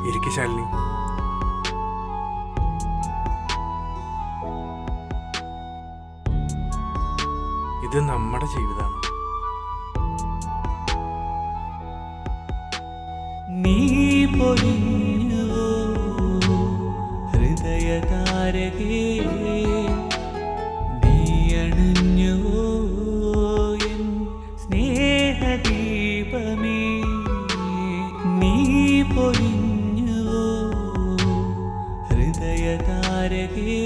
ഇരിക്കു ശാലിനി ഇത് നമ്മുടെ ജീവിതമാണ് നീ പൊലിഞ്ഞുവോ ഹൃദയതാരകേ നീ അണഞ്ഞുവോ എൻ സ്നേഹദീപമേ നീ പൊലിഞ്ഞുവോ ഹൃദയതാരകേ